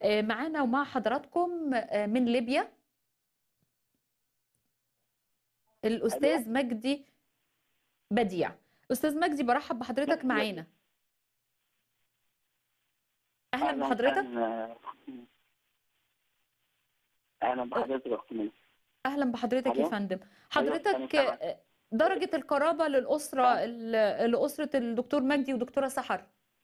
آآ معانا ومع حضراتكم آآ من ليبيا أيوه. الأستاذ مجدي بديع. أستاذ مجدي بارحّب بحضرتك مجدي بديع. معانا. أهلًا أهلًا بحضرتك. وسهلًا أهلًا بحضرتك يا أخت منى. أهلًا بحضرتك يا ألو. فندم. أيوه حضرتك أنا سامعك. آآ درجة القرابة للأسرة آه. ال لأسرة الدكتور مجدي ودكتورة سحر؟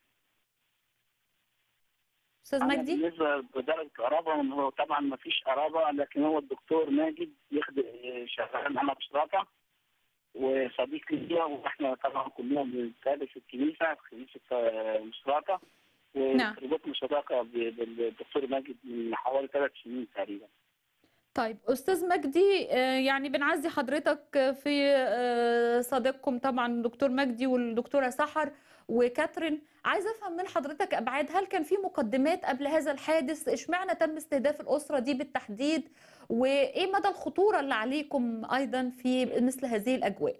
أستاذ أنا مجدي؟ بالنسبة لدرجة قرابة إن هو طبعًا ما فيش قرابة، لكن هو الدكتور ماجد يخد شغال معانا في شراكة وصديق ليّا وإحنا طبعًا كلنا بنتقابل في الكنيسة، في كنيسة مشراكة نعم. وربطنا صداقة ب بالدكتور ماجد من حوالي 3 سنين تقريبًا. طيب أستاذ مجدي آآ يعني بنعزّي حضرتك في آآ صديقكم طبعًا الدكتور مجدي والدكتورة سحر وكاترين. عايزة أفهم من حضرتك أبعاد، هل كان في مقدمات قبل هذا الحادث؟ اشمعنى تم استهداف الأسرة دي بالتحديد؟ وإيه مدى الخطورة اللي عليكم أيضًا في مثل هذه الأجواء؟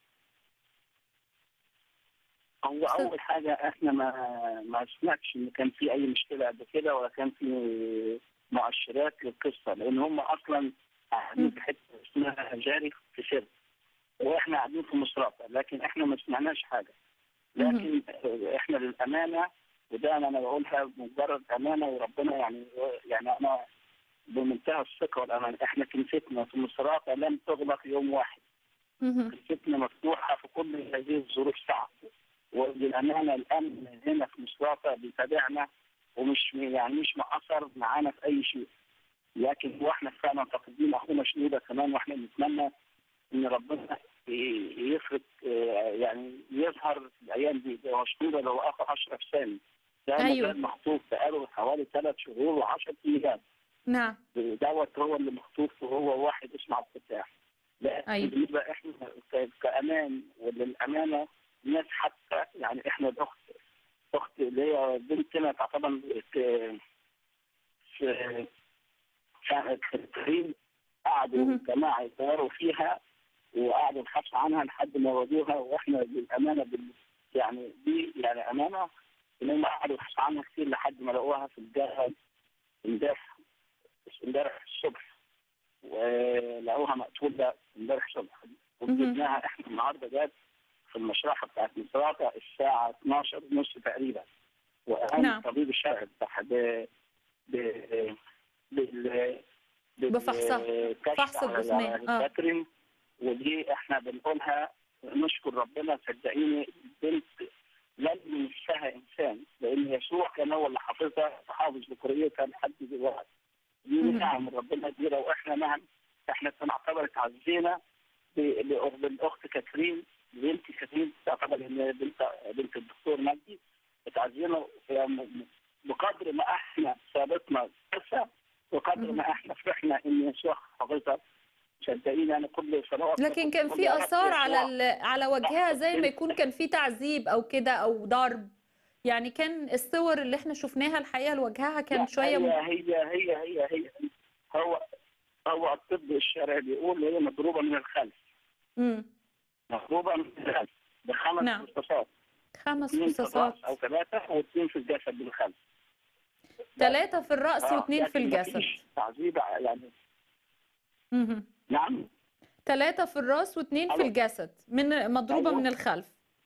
هو أستاذ أول حاجة إحنا ما ما سمعتش إن كان في أي مشكلة قبل كده ولا كان في مؤشرات للقصة، لإن هم أصلًا قاعدين إمم. في حتة اسمها جاري في سر وإحنا قاعدين في مشرفة، لكن إحنا ما سمعناش حاجة. اهم. لكن إحنا للأمانة وده أنا باقولها بمجرد أمانة وربنا يعني يعني أنا بمنتهى الثقة والأمانة، إحنا كنيستنا في مشرفة لم تغلق يوم واحد. اهم. كنيستنا مفتوحة في كل هذه الظروف صعبة. وللأمانة الأمن هنا في مصراتة بيتابعنا ومش يعني مش مقصر معانا في أي شيء. لكن واحنا فعلا فاقدين أخونا شنودة كمان واحنا بنتمنى إن ربنا ي- يفرض آه، يعني يظهر الأيام دي، ده هو شنودة اللي هو أخو أشرف سامي. ده ما أيوه. زال مخطوف بقاله حوالي ثلاث شهور و10 أيام. نعم. دوت هو اللي مخطوف وهو واحد اسمه عبد الفتاح. لكن أيوه. بالنسبه احنا ك- كامان وللامانه ناس حتى يعني احنا الاخت اخت اللي هي بنتنا تعتبر ك- في كانت في التدريب قعدوا اهم. الجماعه يدوروا فيها وقعدوا يبحثوا عنها لحد ما وجدوها واحنا للامانه بال يعني دي يعني امانه ان هم قعدوا يبحثوا عنها كتير لحد ما لقوها في الجبل امبارح امبارح الصبح ولقوها مقتولة امبارح الصبح اهم. وجبناها احنا النهارده جت في المشرحة بتاعت مصراتة الساعة 12 ونص تقريبا وقام نعم. الطبيب الشرعي بتاعها ب ب بال بفحصها. بالكشف فحص على الجثمان. آه. الكاترين ودي احنا بنقولها نشكر ربنا صدقيني بنت لم ينساها انسان لان يسوع كان هو اللي حافظها وحافظ ذكريتها لحد دلوقتي دي اهم. نعم من ربنا كبيره واحنا نعم احنا بنعتبر اتعزينا ب- بأخ- بالاخت كاترين بنت كاترين تعتبر ان بنت بنت الدكتور مجدي اتعزينا يعني بقدر ما احنا ثابتنا قصه وقدر اهم. ما احنا فرحنا ان يسوع حافظها صدقيني انا كل صلوات لكن كان كل في يا رب آثار على يسوع ال على وجهها زي ما يكون كان في تعذيب أو كده أو ضرب. يعني كان الصور اللي إحنا شُفناها الحقيقة لوجهها كان لا شوية هي م هي هي هي هي هو هو الطب الشرعي بيقول هي مضروبه من الخلف إمم. مضروبه من الخلف بخمس نعم. رصاصات 5 اثنين في رصاصات. الراس او ثلاثه واثنين في الجسد بالخلف 3 في الرأس اه و2 في لكن ما الجسد. فيش تعذيب يعني اهم. نعم 3 في الراس و2 في ألو. الجسد من مضروبة أيوه. من الخلف.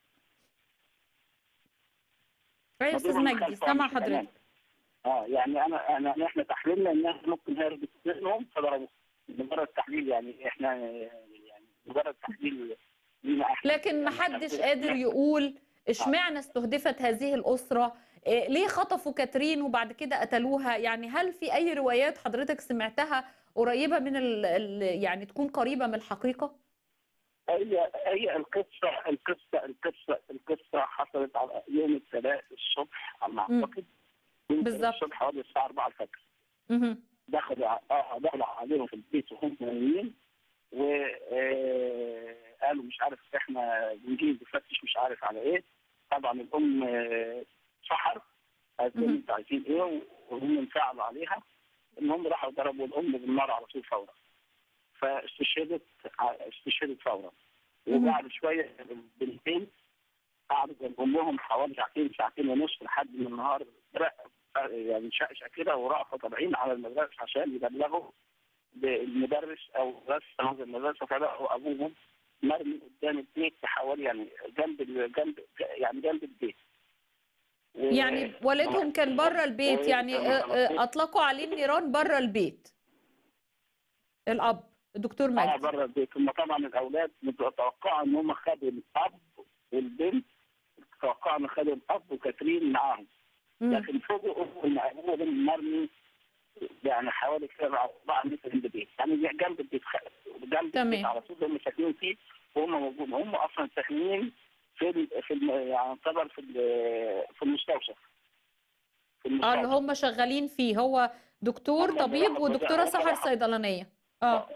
أيوه يا أستاذ مضروبه من مجدي الخلف اه سامعة مش من الامام حضرتك. اه يعني انا انا احنا تحليلنا انها ممكن هربت منهم فضربوها مجرد تحليل يعني احنا يعني مجرد تحليل لينا احنا لكن ما يعني احنا حدش قادر يقول اشمعنى استهدفت هذه الأسرة؟ آآ ليه خطفوا كاترين وبعد كده قتلوها؟ يعني هل في أي روايات حضرتك سمعتها قريبة من ال ال يعني تكون قريبة من الحقيقة؟ هي هي القصه القصه القصه القصه حصلت على يوم الثلاث الصبح على ما إمم. اعتقد يوم الثلاث بالضبط. الصبح حوالي الساعه 4 الفجر اهم. دخلوا ع- اه دخلوا عليهم في البيت وهم نايمين و آه، قالوا مش عارف احنا بنجيب نفتش مش عارف على ايه طبعا الام آه، سحر قالت لهم اهم. انتوا عايزين ايه وهم انفعلوا عليها المهم راحوا ضربوا الام بالنار على طول فورا فاستشهدت استشهدت فورا اهم. وبعد شويه البنتين قعدوا جنب امهم حوالي ساعتين ساعتين ونص لحد ما النهار برق يعني شقشق كده ورأفة طالعين على المدرسة عشان يبلغوا المدرس او بس هذا المدرسه فلقوا ابوهم مرمي قدام البيت حوالي يعني جنب ال- جنب يعني جنب البيت و- يعني والدهم كان بره البيت يعني آه، آه، اطلقوا عليه النيران بره البيت الاب الدكتور اه مجدي بره البيت هم طبعا الاولاد متوقعوا ان هم خدوا الاب والبنت توقعوا ان خدوا الاب وكاترين معاهم مم. لكن فوجئوا ان ابوهم مرمي يعني حوالي كده 4 متر من البيت يعني جنب البيت خ- جنب تمام. البيت على طول هم ساكنين فيه وهم موجودين هم اصلا ساكنين في ال في ال يعني يعتبر في ال- في المستوصف في اه اللي المستوصف هم شغالين فيه هو دكتور هم طبيب بيروحوا- ودكتوره هم سحر بيروحوا. صيدلانيه اه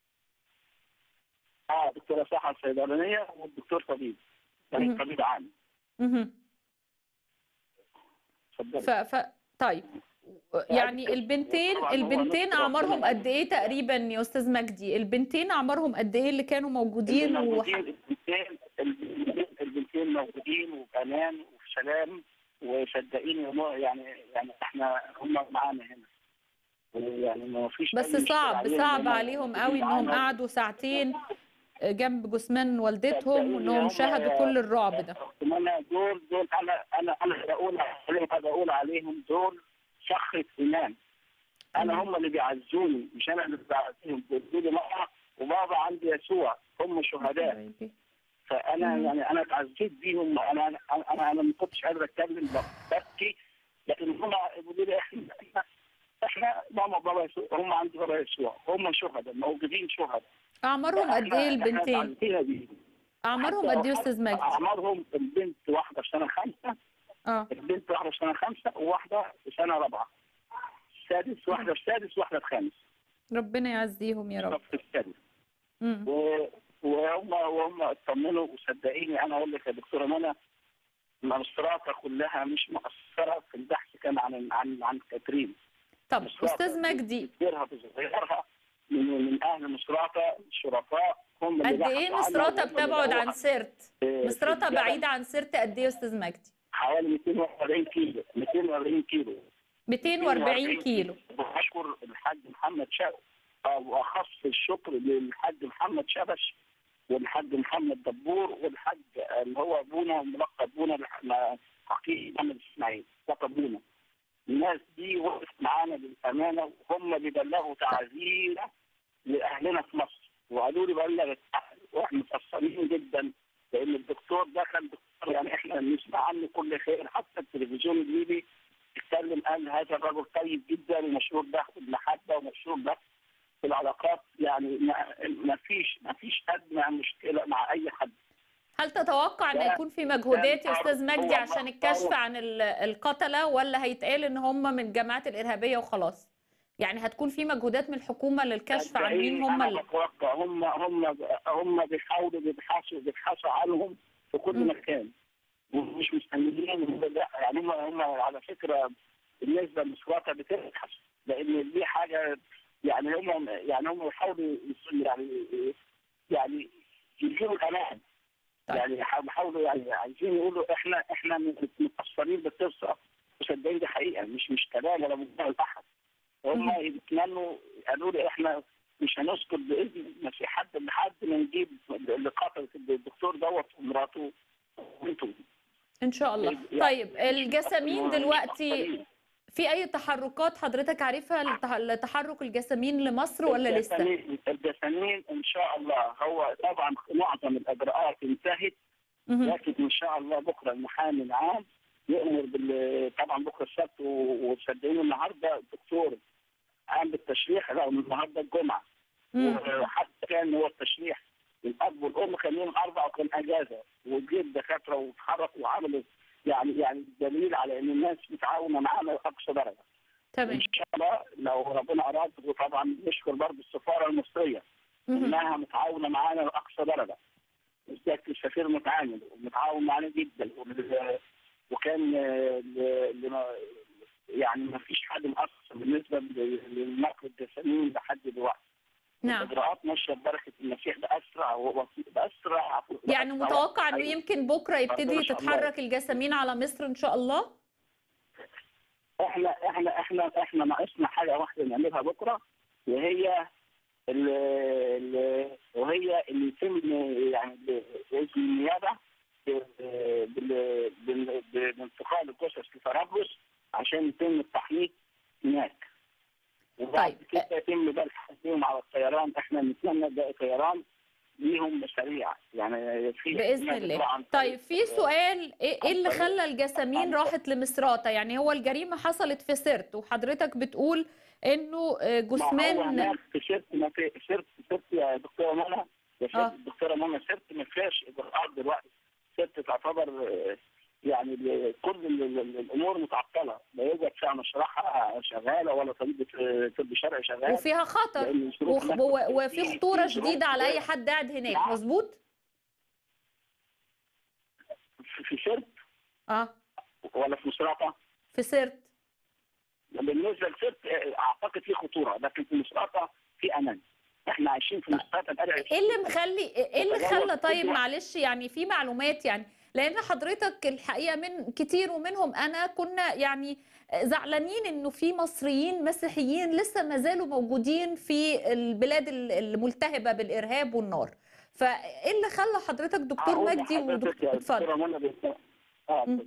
اه دكتوره صحه صيدلانيه والدكتور طبيب يعني مهم. طبيب عام مهم. اتفضلي ف... ف... طيب يعني البنتين طبعاً هو البنتين نفس اعمارهم ربنا. قد ايه تقريبا يا استاذ مجدي البنتين اعمارهم قد ايه اللي كانوا موجودين وح... موجودين البنتين البنتين البنتين موجودين وبامان وفي سلام وصدقيني والله يعني يعني احنا هم معانا هنا يعني ما فيش بس أي مشكلة صعب عليهم، صعب هم عليهم قوي انهم معانا. قعدوا ساعتين جنب جثمان والدتهم صدقيني وانهم هم- شاهدوا كل الرعب ده ثم انا دول دول انا انا انا بقول عليهم أنا بقول عليهم دول صخرة ايمان انا تمام. هم اللي بيعزوني مش انا اللي بعزيهم بيقولوا لي ماما وبابا عندي يسوع هم شهداء حبايبي. فانا مم. يعني انا اتعزيت بيهم انا انا انا, أنا ما كنتش قادر اتكلم ببكي لكن هم يقولوا لي احنا احنا احنا ماما وبابا يسوع هم عندي بابا يسوع هم شهداء موجودين شهداء اعمارهم قد ايه إحنا- إحنا البنتين اتعزينا بيهم. اعمارهم قد ايه يا استاذ مجدي اعمارهم البنت واحده في سنه خمسه اه البنت واحده في سنه خمسه وواحده في سنه رابعه السادس واحده في سادس واحده في خامس ربنا يعزيهم يا رب في السادس مم. و- وهم وهم اطمنوا وصدقيني انا اقول لك يا دكتوره منى المنصراته كلها مش مقصره في البحث كان عن عن عن كاترين طب مصراته استاذ مجدي كبيرها بصغيرها من من اهل مصراته الشرفاء هم اللي قد ايه بحثوا عنها مصراته وهم اللي بتبعد لقوها عن سرت في- في مصراته الجبل. بعيده عن سرت قد ايه يا استاذ مجدي حوالي 240 كيلو 240 كيلو 240 كيلو بشكر الحاج محمد شبش واخص الشكر للحاج محمد شبش والحاج محمد دبور والحاج اللي هو ابونا ملقب ابونا حقيقي محمد اسماعيل لقب ابونا الناس دي وقفت معانا بالامانه وهم اللي بلغوا تعزينا لاهلنا في مصر وقالوا لي بلغ الأهل واحنا متاثرين جدا لان الدكتور ده كان دكتور يعني احنا بنسمع عنه كل خير حتى التلفزيون الليبي اتكلم قال هذا الرجل طيب جدا ومشهور ده بالمحبه ومشهور ده في العلاقات يعني ما, ما فيش ما فيش ادنى مشكله مع اي حد هل تتوقع ان لا، يكون في مجهودات يا لا، استاذ هو مجدي عشان ما- الكشف هو- عن ال- القتله ولا هيتقال ان هم من الجماعات الارهابيه وخلاص يعني هتكون في مجهودات من الحكومه للكشف عن مين هم انا اللي بتوقع هم هم هم بيحاولوا بيبحثوا بيبحثوا عنهم في كل مم. مكان ومش مستنيين لا يعني هم هم على فكره بالنسبه للسواقه بتبحث لان دي حاجه يعني هم يعني هم بيحاولوا يص- يعني يعني يجيبوا الامان طيب. يعني بيحاولوا يعني عايزين يقولوا احنا احنا متاثرين بالقصه وصدقني دي حقيقه مش مش كلام ولا مجرد احد هم مم. يتمنوا قالوا لي احنا مش هنسكت باذن ما في حد لحد ما نجيب اللي قتلت الدكتور دوت ومراته وانتوا ان شاء الله يعني طيب مش الجسامين مش دلوقتي متأثرين. في اي تحركات حضرتك عارفها لتح- لتحرك الجسامين لمصر ولا لسه الجسامين الجسامين ان شاء الله هو طبعا معظم الاجراءات انتهت مهم. لكن ان شاء الله بكره المحامي العام يامر بال طبعا بكره السبت و- وصدقوني النهارده الدكتور قام بالتشريح لا النهارده الجمعه مم. وحتى كان هو التشريح الاب والام كان يوم اربعه وكان اجازه وجه الدكاتره واتحركوا وعملوا يعني يعني دليل على ان الناس متعاونه معانا لاقصى درجه. تمام ان شاء الله لو ربنا اراد وطبعا نشكر برضه السفاره المصريه مهم. انها متعاونه معانا لاقصى درجه. بالذات السفير متعامل ومتعاون معانا جدا وال- وكان آه، ل- لما- يعني ما فيش حد مقصر بالنسبه ل- للنقل الجسامين لحد دلوقتي. نعم الاجراءات ماشيه ببركه المسيح باسرع وبسيط باسرع يعني بأسرع متوقع انه أيوة. يمكن بكره يبتدي ما شاء الله. تتحرك الجسامين على مصر ان شاء الله احنا احنا احنا احنا ناقصنا حاجه واحده نعملها بكره وهي ال ال وهي اللي يتم يعني ب- باذن النيابه ب- بال- بال- بانتقال الجثث لطرابلس عشان يتم التحقيق هناك. وبعد طيب. كده يتم بقى الحكم بيهم على الطيران احنا نتمنى ده طيران ليهم سريع يعني في باذن احتمال الله يطلع عن طيب طريق- في سؤال ايه إيه اللي طريق- خلى الجسامين راحت لمصراتة يعني هو الجريمه حصلت في سرت وحضرتك بتقول انه آه، ما هو جثمان هناك في شرط ما في شرط شرط يا دكتوره منى يا شرط آه. دكتوره منى شرط ما فيهاش اجراءات دلوقتي شرط تعتبر آه، يعني ال- كل ال- ال- الامور متعطله لا يوجد فيها مشرحه شغاله ولا طبيب آه، طب شرعي شغال وفيها خطر لأن الظروف وخ- هناك و- وفي في- خطوره في ظروف شديده على اي حد قاعد هناك نعم. مظبوط في- في شرط اه ولا في مصراتة في سرت بالنسبه لشرط آه، اعتقد في خطوره لكن في مصراتة في امان احنا عايشين في مصراتة بقالنا ايه اللي مخلي ايه اللي تتجاوز خلى طيب كل واحد. معلش يعني في معلومات يعني لان حضرتك الحقيقه من كتير ومنهم انا كنا يعني زعلانين انه في مصريين مسيحيين لسه ما زالوا موجودين في البلاد الملتهبه بالارهاب والنار فايه اللي خلى حضرتك دكتور أقول مجدي لحضرتك يا ودكتور اتفضل دكتورة منى بالظبط. اه مم.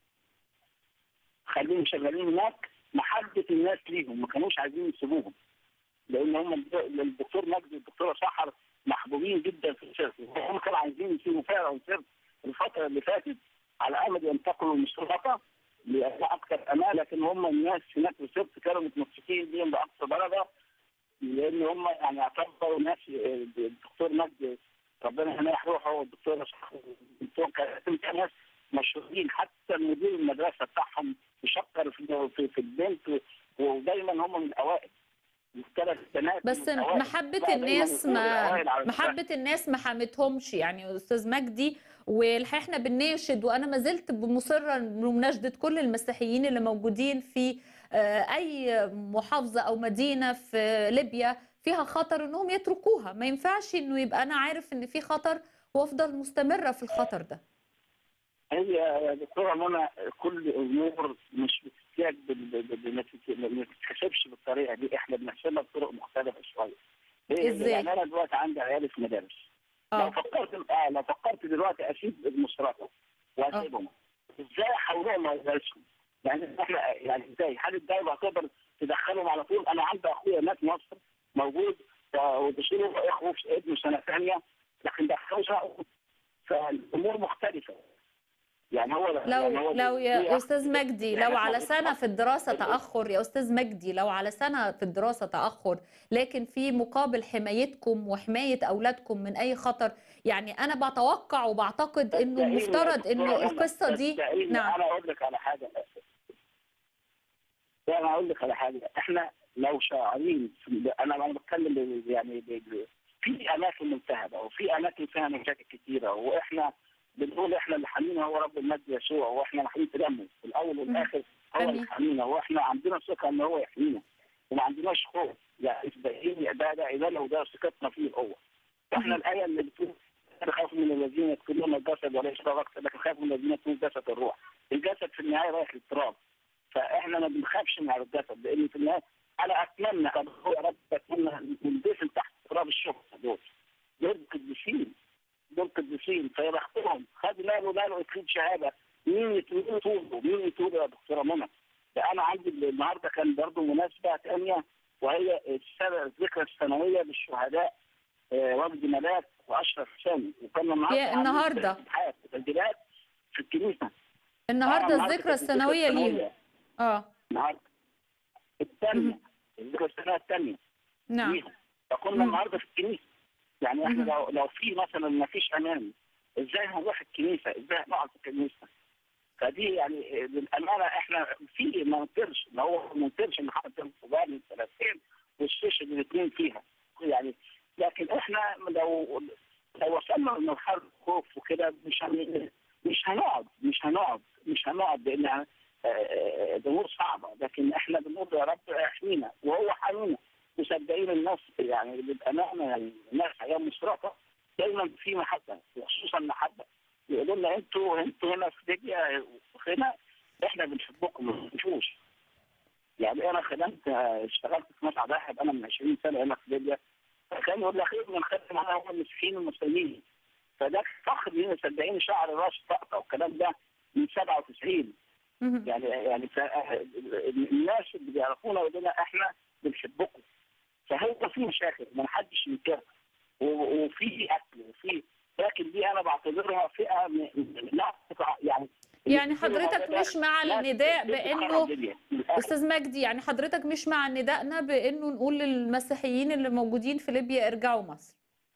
خليهم شغالين هناك محبة الناس ليهم ما كانوش عايزين يسيبوهم لان هم الدكتور مجدي والدكتوره سحر محبوبين جدا في الشركه هم كانوا عايزين يسيبوا فعلا الشركه الفتره اللي فاتت على امل ينتقلوا من الشرطه لاكثر امان لكن هم الناس هناك في الشركه كانوا متمسكين بيهم باقصى درجه لان هم يعني اعتبروا ناس الدكتور مجدي ربنا ينيح روحه والدكتور الدكتور كان ناس مشهورين حتى مدير المدرسه بتاعهم يشكر في في, في البنت ودايما هم من الاوائل الثلاث بنات بس من الأوائل. محبة لا، دايماً الناس يكونوا ما الأوائل على الفرق. محبة الناس ما حمتهمش يعني أستاذ مجدي والحقيقة احنا بنناشد وأنا ما زلت مصرة بمناشدة كل المسيحيين اللي موجودين في آه، أي محافظة أو مدينة في ليبيا فيها خطر إنهم يتركوها ما ينفعش إنه يبقى أنا عارف إن في خطر وأفضل مستمرة في الخطر ده هي يا دكتوره منى كل امور مش بتحتاج بال- بال- بال- ما تت- ما تتحسبش بالطريقه دي احنا بنحسبها بطرق مختلفه شويه. هي- إزاي؟ يعني انا دلوقتي عندي عيالي في مدارس. لو اه فكرت آه لو فكرت دلوقتي اسيب المصرفه واسيبهم ازاي احولهم مدارسهم؟ يعني احنا يعني ازاي؟ هل الدوله هتقدر تدخلهم على طول؟ انا عندي اخويا هناك في مصر موجود وبيشيلوا اخوه في ابنه سنه ثانيه لكن دخلوا سنه فالامور مختلفه. يعني هو يعني لو هو لو دي- يا دي استاذ مجدي يعني لو إحنا على سنه بنفكر- في الدراسه تاخر يا استاذ مجدي لو على سنه في الدراسه تاخر لكن في مقابل حمايتكم وحمايه اولادكم من اي خطر يعني انا بتوقع وبعتقد انه صدقيني يا المفترض انه دكتورة منى، القصه دي صدقيني نعم انا اقول لك على حاجه لا، انا اقول لك على حاجه احنا لو شاعرين في- انا انا بتكلم ب- يعني ب- ب- في اماكن ملتهبه وفي اماكن فيها مشاكل كتيره واحنا بنقول احنا اللي حامينا هو رب المجد يسوع واحنا رايحين في دمه في الاول والاخر هو آمين. اللي حامينا واحنا عندنا ثقه ان هو يحمينا وما عندناش خوف يعني صدقيني ده ده عباده وده ثقتنا فيه هو واحنا الايه اللي بتقول لا خاف من الذين يقتلون الجسد وليس الرقص لكن خاف من الذين يقتلون جسد الروح الجسد في النهايه رايح للتراب فاحنا ما بنخافش من على الجسد لان في النهايه انا اتمنى طب هو يا رب اتمنى ندفن تحت تراب الشهداء دول دول قديسين دول قديسين فيا بختهم خد ماله ماله اكيد شهاده مين يت- مين يتوبوا مين يتوبوا يا دكتوره منى ده انا عندي النهارده كان برضه مناسبه ثانيه وهي السنه الذكرى السنويه للشهداء آه، وجدي ملاك واشرف سامي وكنا النهارده يا عاملين النهاردة. تسبيحات وتسجيلات في الكنيسه النهارده آه، الذكرى كانت السنويه الذكرى ليهم السنوية. اه النهارده الثانيه الذكرى السنويه الثانيه نعم ليهم فكنا مم. النهارده في الكنيسه يعني احنا مم. لو لو في مثلا ما فيش امان ازاي هنروح الكنيسه ازاي هنقعد في الكنيسه فدي يعني للامانه احنا في ما ننكرش ما هو ما ننكرش ان حصل انفجار من سنتين والشيش الاثنين فيها يعني لكن احنا لو لو وصلنا لمرحله خوف وكده مش هن... مش هنقعد مش هنقعد مش هنقعد لان آه، آه، الامور صعبه لكن احنا بنقول يا رب احمينا وهو حامينا مصدقين الناس يعني بالامانه يعني الناس ايام مشرفه دايما في محبه وخصوصا محبه يقولوا لنا انتوا انتوا هنا في ليبيا هنا احنا بنحبكم ما تنسوش اشتغلت في مصعد واحد انا من 20 سنه هنا في ليبيا فكان يقول لك خير من خدت معانا هم المسيحيين المسلمين فده فخر لينا صدقيني شعر راس طقطقه والكلام ده من 97 مهم. يعني يعني ف- الناس اللي بيعرفونا يقولوا لنا احنا بنحبكم فهو في مشاكل ما حدش ينكرها و- وفي اكل وفي لكن دي انا بعتبرها فئه م- لا تقع- يعني يعني حضرتك مش مع لا النداء تخرب بانه ليبيا. للآخر. استاذ مجدي يعني حضرتك مش مع ندائنا بانه نقول للمسيحيين اللي موجودين في ليبيا ارجعوا مصر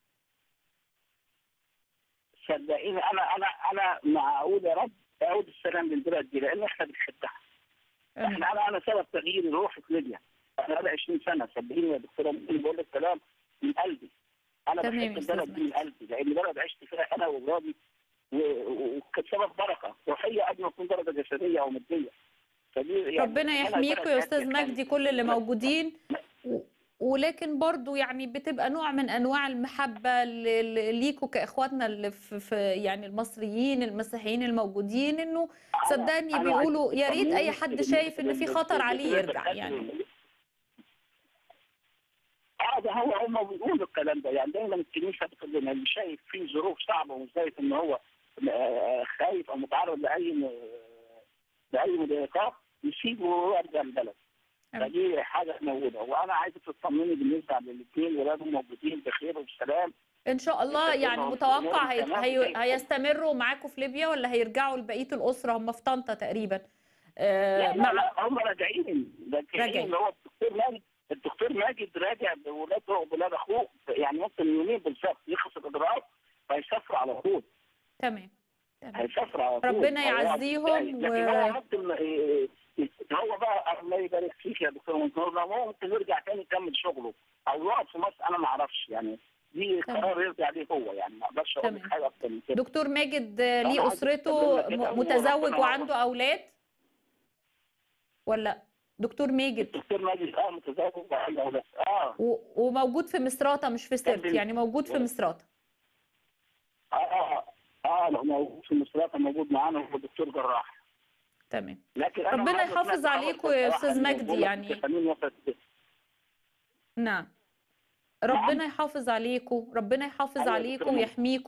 صدقيني انا انا انا مع اقول يا رب اعود السلام للبلد دي لان احنا بنحبها احنا انا انا سبب تغيير روحي في ليبيا انا بقى 20 سنه صدقيني يا دكتوره ممكن بقول لك كلام من قلبي انا تمام يا بحب أستاذ البلد دي من مجدي. قلبي لان بلد عشت فيها انا واولادي و- و- وكانت سبب بركه روحيه قبل ما تكون درجه جسديه او ماديه فدي يعني ربنا أنا يحميكوا بلد يا عشت استاذ فيها. مجدي كل اللي موجودين و- ولكن برضو يعني بتبقى نوع من انواع المحبه ل- ل- ليكوا كاخواتنا اللي في في يعني المصريين المسيحيين الموجودين انه أنا- صدقني أنا بيقولوا عايز يا ريت اي أطمنك حد إن- شايف ان في إن- خطر إن- عليه إن- يرجع يعني اه ده هو هم بيقولوا الكلام ده يعني دايما الكنيسه بتقول لنا اللي شايف فيه ظروف صعبه ومش شايف ان هو آه، خايف او متعرض لاي م- لاي مضايقات يسيبه ويرجع البلد أمين. فدي حاجه موجوده وانا عايزك تطمني بالنسبه للاثنين ولادهم موجودين بخير وبسلام ان شاء الله يعني هم- متوقع هم هي... كمان هي... زي- هيستمروا معاكم في ليبيا ولا هيرجعوا لبقيه الاسره هم في طنطا تقريبا آه، لا, لا, مع لا هم راجعين راجعين. راجعين اللي هو الدكتور ماجد الدكتور ماجد راجع بولاده وبولاد اخوه يعني ممكن يومين بالظبط يخلص الاجراءات فيسافروا على طول تمام تمام هيسافر على طول ربنا هيقعد يعزيهم لكن و- هو ممكن إيه، هو بقى الله يبارك فيك يا دكتور منصور لو هو ممكن يرجع تاني يكمل شغله او يقعد في مصر انا ما اعرفش يعني دي تمام. قرار يرجع ليه هو يعني ما اقدرش اقول لك تمام. حاجه اكتر من كده دكتور ماجد آه، أنا ليه عايز اسرته أتكلم كده م- متزوج وربنا وعنده اولاد ولا دكتور ماجد الدكتور ماجد اه متزوج وعنده اولاد اه و... وموجود في مصراتة مش في سرت كمل. يعني موجود في مصراتة اه اه اه لو موجود في المستشفى موجود معانا هو دكتور جراح تمام لكن أنا ربنا عاوز يحافظ أسمع عليكم أول يا صراحة أستاذ إنه مجدي بقول لك يعني. التأمين وصلت- نعم ربنا يحافظ عليكم ربنا يحافظ أيوة، عليكم دكتور. ويحميكم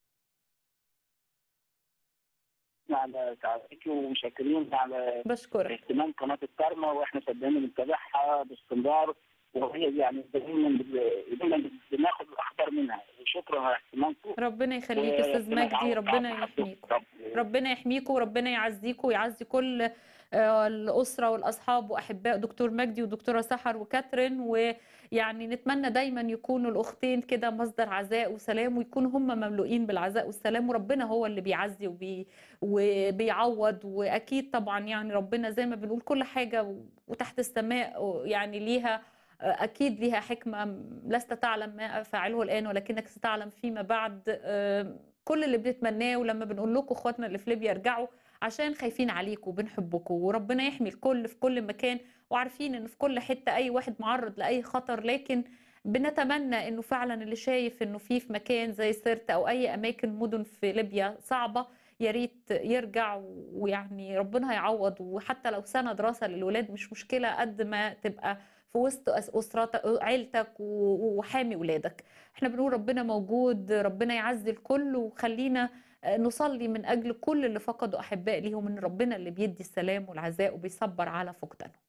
على تعافيكي ومشكرين على بشكرك اهتمام قناه الكارما واحنا صدقني بنتابعها باستمرار وهي يعني دايما دايما بناخد الاخبار منها وشكرا على اهتمامكم ربنا يخليك يا استاذ مجدي ربنا يحميكم ربنا يحميكم وربنا يعزيكم ويعزي كل آه، الأسرة والأصحاب وأحباء دكتور مجدي ودكتورة سحر وكاترين ويعني نتمنى دايما يكونوا الأختين كده مصدر عزاء وسلام ويكونوا هم مملوئين بالعزاء والسلام وربنا هو اللي بيعزي وبي وبيعوض وأكيد طبعا يعني ربنا زي ما بنقول كل حاجة وتحت السماء يعني ليها أكيد ليها حكمة لست تعلم ما فاعله الآن ولكنك ستعلم فيما بعد آه، كل اللي بنتمناه ولما بنقول لكم اخواتنا اللي في ليبيا ارجعوا عشان خايفين عليكم وبنحبكم وربنا يحمي الكل في كل مكان وعارفين ان في كل حتة اي واحد معرض لاي خطر لكن بنتمنى انه فعلا اللي شايف انه في في مكان زي سرت او اي اماكن مدن في ليبيا صعبة يا ريت يرجع ويعني ربنا هيعوض وحتى لو سنة دراسة للولاد مش مشكلة قد ما تبقى في وسط أس- أسرتك عيلتك و- وحامي ولادك احنا بنقول ربنا موجود ربنا يعزي الكل وخلينا آه، نصلي من أجل كل اللي فقدوا أحباء ليهم إن ربنا اللي بيدي السلام والعزاء وبيصبر على فقدانهم